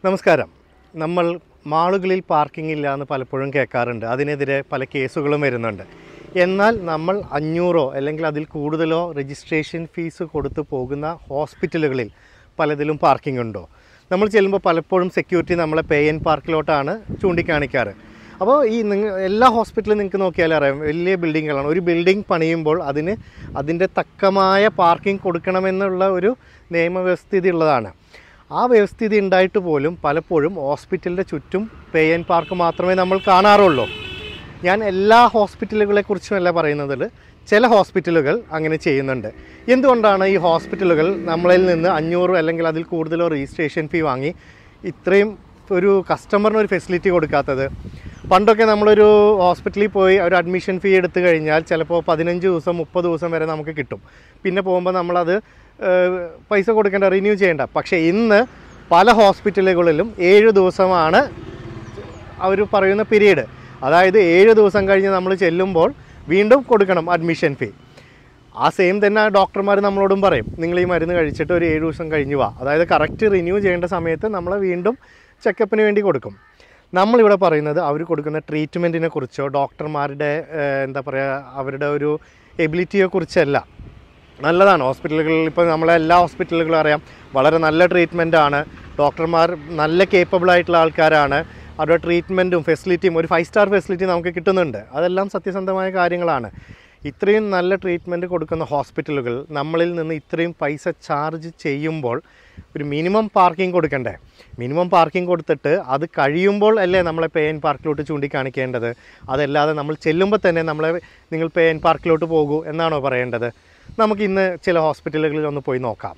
നമസ്കാരം നമ്മൾ മാളുകളിൽ പാർക്കിംഗ് ഇല്ല എന്ന് പലപ്പോഴും കേൾക്കാറുണ്ട് അതിനെതിരെ പല കേസുകളും വരുന്നുണ്ട് എന്നാൽ നമ്മൾ അഞ്ഞൂറോ അല്ലെങ്കിൽ അതിൽ കൂടുതലോ രജിസ്ട്രേഷൻ ഫീസ് കൊടുത്തു പോകുന്ന ഹോസ്പിറ്റലുകളിൽ പലതിലും പാർക്കിംഗ് ഉണ്ടോ നമ്മൾ ചെല്ലുമ്പോൾ പലപ്പോഴും സെക്യൂരിറ്റി നമ്മളെ പേ എൻ പാർക്കിലോട്ടാണ് ചൂണ്ടിക്കാണിക്കാറ് അപ്പോൾ ഈ നിങ്ങൾ എല്ലാ ഹോസ്പിറ്റലും നിങ്ങൾക്ക് നോക്കിയാലും അറിയാം വലിയ ബിൽഡിങ്ങുകളാണ് ഒരു ബിൽഡിംഗ് പണിയുമ്പോൾ അതിന് അതിൻ്റെ തക്കമായ പാർക്കിംഗ് കൊടുക്കണമെന്നുള്ള ഒരു നിയമവ്യവസ്ഥിതി ഉള്ളതാണ് ആ വ്യവസ്ഥിതി ഉണ്ടായിട്ട് പോലും പലപ്പോഴും ഹോസ്പിറ്റലിൻ്റെ ചുറ്റും പേ ആൻ പാർക്ക് മാത്രമേ നമ്മൾ കാണാറുള്ളൂ ഞാൻ എല്ലാ ഹോസ്പിറ്റലുകളെ കുറിച്ചുമല്ല പറയുന്നതിൽ ചില ഹോസ്പിറ്റലുകൾ അങ്ങനെ ചെയ്യുന്നുണ്ട് എന്തുകൊണ്ടാണ് ഈ ഹോസ്പിറ്റലുകൾ നമ്മളിൽ നിന്ന് അഞ്ഞൂറ് അല്ലെങ്കിൽ അതിൽ കൂടുതലോ രജിസ്ട്രേഷൻ ഫീ വാങ്ങി ഇത്രയും ഒരു കസ്റ്റമറിന് ഒരു ഫെസിലിറ്റി കൊടുക്കാത്തത് പണ്ടൊക്കെ നമ്മളൊരു ഹോസ്പിറ്റലിൽ പോയി ഒരു അഡ്മിഷൻ ഫീ എടുത്തു കഴിഞ്ഞാൽ ചിലപ്പോൾ പതിനഞ്ച് ദിവസം മുപ്പത് ദിവസം വരെ നമുക്ക് കിട്ടും പിന്നെ പോകുമ്പോൾ നമ്മളത് ഏഹ്, പൈസ കൊടുക്കേണ്ട റിന്യൂ ചെയ്യേണ്ട പക്ഷേ ഇന്ന് പല ഹോസ്പിറ്റലുകളിലും ഏഴ് ദിവസമാണ് അവർ പറയുന്ന പീരീഡ് അതായത് ഏഴ് ദിവസം കഴിഞ്ഞ് നമ്മൾ ചെല്ലുമ്പോൾ വീണ്ടും കൊടുക്കണം അഡ്മിഷൻ ഫീ ആ സെയിം തന്നെ ഡോക്ടർമാർ നമ്മളോടും പറയും നിങ്ങൾ ഈ മരുന്ന് കഴിച്ചിട്ട് ഒരു ഏഴ് ദിവസം കഴിഞ്ഞ് വാ അതായത് കറക്റ്റ് റിന്യൂ ചെയ്യേണ്ട സമയത്ത് നമ്മൾ വീണ്ടും ചെക്കപ്പിന് വേണ്ടി കൊടുക്കും നമ്മളിവിടെ പറയുന്നത് അവർ കൊടുക്കുന്ന ട്രീറ്റ്മെൻറ്റിനെ കുറിച്ചോ ഡോക്ടർമാരുടെ ഏഹ്, എന്താ പറയുക അവരുടെ ഒരു എബിലിറ്റിയെ കുറിച്ചല്ല നല്ലതാണ് ഹോസ്പിറ്റലുകളിൽ ഇപ്പോൾ നമ്മളെ എല്ലാ ഹോസ്പിറ്റലുകളും അറിയാം വളരെ നല്ല ട്രീറ്റ്മെൻ്റ് ആണ് ഡോക്ടർമാർ നല്ല കേപ്പബിൾ ആയിട്ടുള്ള ആൾക്കാരാണ് അവരുടെ ട്രീറ്റ്മെൻറ്റും ഫെസിലിറ്റിയും ഒരു ഫൈവ് സ്റ്റാർ ഫെസിലിറ്റി നമുക്ക് കിട്ടുന്നുണ്ട് അതെല്ലാം സത്യസന്ധമായ കാര്യങ്ങളാണ് ഇത്രയും നല്ല ട്രീറ്റ്മെൻറ്റ് കൊടുക്കുന്ന ഹോസ്പിറ്റലുകൾ നമ്മളിൽ നിന്ന് ഇത്രയും പൈസ ചാർജ് ചെയ്യുമ്പോൾ ഒരു മിനിമം പാർക്കിംഗ് കൊടുക്കണ്ടേ മിനിമം പാർക്കിംഗ് കൊടുത്തിട്ട് അത് കഴിയുമ്പോൾ അല്ലേ നമ്മളെ പേ എൻ പാർക്കിലോട്ട് ചൂണ്ടിക്കാണിക്കേണ്ടത് അതല്ലാതെ നമ്മൾ ചെല്ലുമ്പോൾ തന്നെ നമ്മളെ നിങ്ങൾ പേ എൻ പാർക്കിലോട്ട് പോകൂ എന്നാണോ പറയേണ്ടത് നമുക്ക് ഇന്ന് ചില ഹോസ്പിറ്റലുകളിൽ ഒന്ന് പോയി നോക്കാം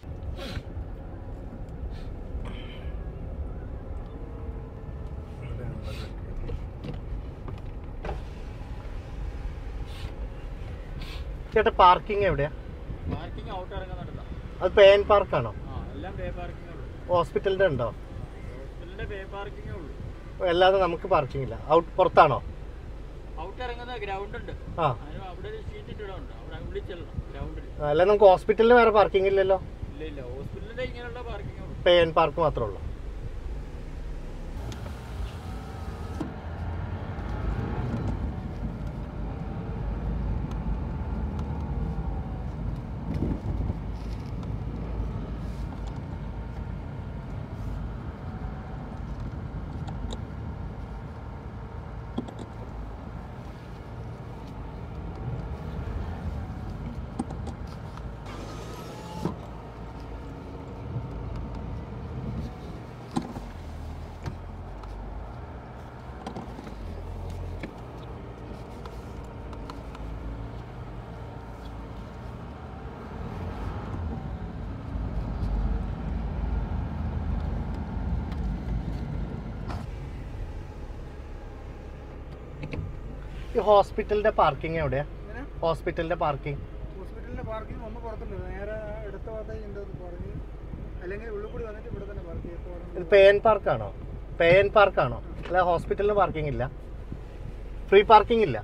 ചേട്ടാ പാർക്കിംഗ് എവിടെയാ പാർക്കിംഗ് ഔട്ട് ഇറങ്ങുന്നുണ്ടോ അത് പേ എൻ പാർക്കാണോ ആ എല്ലാം പേ പാർക്കിംഗ് ഉള്ളൂ ഹോസ്പിറ്റലിൻ്റെ ഉണ്ടോ ഹോസ്പിറ്റലിന്റെ പേ പാർക്കിംഗ് ഉള്ളൂ അല്ലാതെ നമുക്ക് പാർക്കിംഗ് ഇല്ല ഔട്ട് പുറത്താണോ ഔട്ട് ഇറങ്ങുന്ന ഗ്രൗണ്ട് ഉണ്ട് ആ അതിന് അവിടെ ഒരു ഷീറ്റ് ഇട്ടിടുന്നുണ്ട് അവിടെ ഉള്ളിൽ ചെല്ലണം ഗ്രൗണ്ടിൽ അല്ല നമുക്ക് ഹോസ്പിറ്റലിൽ വേറെ പാർക്കിംഗ് ഇല്ലല്ലോ ഇല്ല ഇല്ല ഹോസ്പിറ്റലിന്റെ ഇങ്ങനെയുള്ള പാർക്കിംഗ് ഉള്ളൂ പേ എൻ പാർക്ക് മാത്രമേ ഉള്ളൂ ഈ ഹോസ്പിറ്റലിന്റെ പാർക്കിംഗ് എവിടെയാ ഹോസ്പിറ്റലിന്റെ പാർക്കിംഗ് ഹോസ്പിറ്റലിന്റെ പാർക്കിംഗ് ഒന്ന് പുറത്തുണ്ട് നേരെ എടുത്ത ഭാഗത്തേക്ക് ഉണ്ട് പറഞ്ഞ് അല്ലെങ്കിൽ ഉള്ളിൽ കൂടി വന്നിട്ട് ഇവിടെ തന്നെ പാർക്ക് ഇത് ചെയ്യും പേ എൻ പാർക്കാണോ പേ എൻ പാർക്കാണോ അല്ല ഹോസ്പിറ്റലിന് പാർക്കിംഗ് ഇല്ല ഫ്രീ പാർക്കിംഗ് ഇല്ല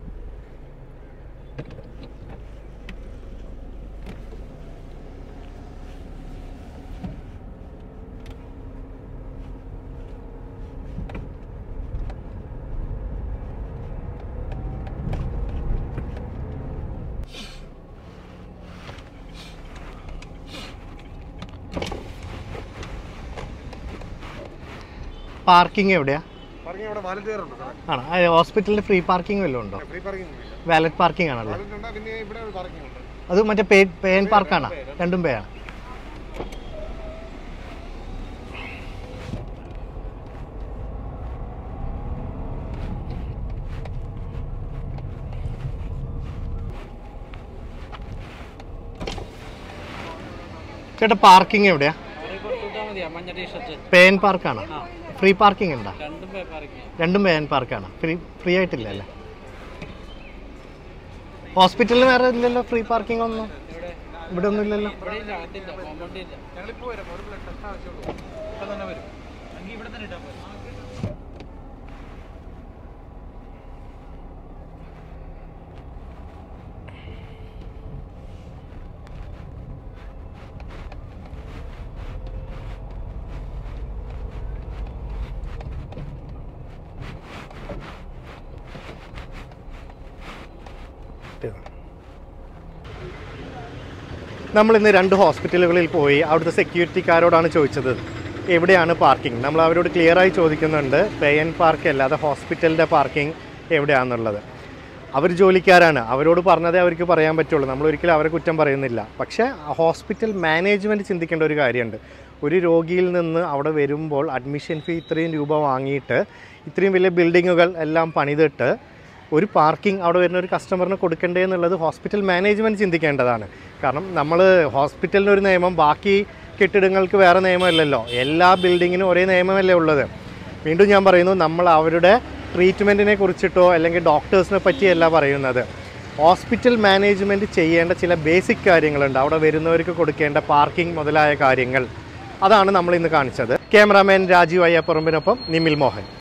പാർക്കിംഗ് എവിടെയാ പാർക്കിംഗ് അവിടെ വാലന്റിയർ ഉണ്ട് ആണോ ഹോസ്പിറ്റലിൽ ഫ്രീ പാർക്കിംഗ് വല്ലതും ഉണ്ടോ ഫ്രീ പാർക്കിംഗ് ഇല്ല വാലറ്റ് പാർക്കിംഗ് ആണല്ലേ വാലന്റ് ഉണ്ട് പിന്നെ ഇവിടെ ഒരു പാർക്കിംഗ് ഉണ്ട് അത് മറ്റേ പേ പേ എൻ പാർക്കാണോ രണ്ടും പേ ആണ് ചേട്ടാ പാർക്കിംഗ് എവിടെയാ അവിടെ കൊടുത്തുവിട്ടാൽ മതിയാ മഞ്ഞ ടീഷർട്ട് പേ എൻ പാർക്കാണോ ആ ഫ്രീ പാർക്കിംഗ് ഉണ്ടോ രണ്ടും പേ പാർക്കിംഗ് രണ്ടും പേ എൻ പാർക്കാണ് ഫ്രീ ഫ്രീ ആയിട്ടില്ല അല്ലേ ഹോസ്പിറ്റലിൽ വേറെ ഇല്ലല്ലോ ഫ്രീ പാർക്കിംഗ് ഒന്നും ഇവിടെ ഇവിടെ ഒന്നും ഇല്ലല്ലോ ഇവിടെ ഇല്ല അതില്ല കോമ്പൗണ്ട് ഇല്ല ഞങ്ങളിപ്പോ വരാം ഒരു ബ്ലഡ് ടെസ്റ്റ് ആവശ്യമുള്ളൂ ഇപ്പൊ തന്നെ വരും എങ്കിൽ ഇവിടെ തന്നെ ഇട്ടാൽ പോരെ കട്ട് ചെയ്തു നമ്മൾ ഇന്ന് രണ്ട് ഹോസ്പിറ്റലുകളിൽ പോയി അവിടുത്തെ സെക്യൂരിറ്റിക്കാരോടാണ് ചോദിച്ചത് എവിടെയാണ് പാർക്കിംഗ് നമ്മൾ അവരോട് ക്ലിയർ ആയി ചോദിക്കുന്നുണ്ട് പേ ആൻഡ് പാർക്ക് അല്ലാതെ ഹോസ്പിറ്റലിൻ്റെ പാർക്കിംഗ് എവിടെയാണെന്നുള്ളത് അവർ ജോലിക്കാരാണ് അവരോട് പറഞ്ഞതേ അവർക്ക് പറയാൻ പറ്റുള്ളൂ നമ്മൾ ഒരിക്കലും അവരെ കുറ്റം പറയുന്നില്ല പക്ഷേ ഹോസ്പിറ്റൽ മാനേജ്മെൻറ്റ് ചിന്തിക്കേണ്ട ഒരു കാര്യമുണ്ട് ഒരു രോഗിയിൽ നിന്ന് അവിടെ വരുമ്പോൾ അഡ്മിഷൻ ഫീ ഇത്രയും രൂപ വാങ്ങിയിട്ട് ഇത്രയും വലിയ ബിൽഡിങ്ങുകൾ എല്ലാം പണിതിട്ട് ഒരു പാർക്കിംഗ് അവിടെ വരുന്ന ഒരു കസ്റ്റമറിന് കൊടുക്കണ്ടേ എന്നുള്ളത് ഹോസ്പിറ്റൽ മാനേജ്മെൻറ്റ് ചിന്തിക്കേണ്ടതാണ് കാരണം നമ്മൾ ഹോസ്പിറ്റലിന് ഒരു നിയമം ബാക്കി കെട്ടിടങ്ങൾക്ക് വേറെ നിയമമല്ലല്ലോ എല്ലാ ബിൽഡിങ്ങിനും ഒരേ നിയമമല്ലേ ഉള്ളത് വീണ്ടും ഞാൻ പറയുന്നു നമ്മൾ അവരുടെ ട്രീറ്റ്മെൻറ്റിനെ കുറിച്ചിട്ടോ അല്ലെങ്കിൽ ഡോക്ടേഴ്സിനെ പറ്റിയല്ല പറയുന്നത് ഹോസ്പിറ്റൽ മാനേജ്മെൻറ്റ് ചെയ്യേണ്ട ചില ബേസിക് കാര്യങ്ങളുണ്ട് അവിടെ വരുന്നവർക്ക് കൊടുക്കേണ്ട പാർക്കിംഗ് മുതലായ കാര്യങ്ങൾ അതാണ് നമ്മൾ ഇന്ന് കാണിച്ചത് ക്യാമറാമാൻ രാജീവ് അയ്യപ്പറമ്പിനൊപ്പം നിമിൽ മോഹൻ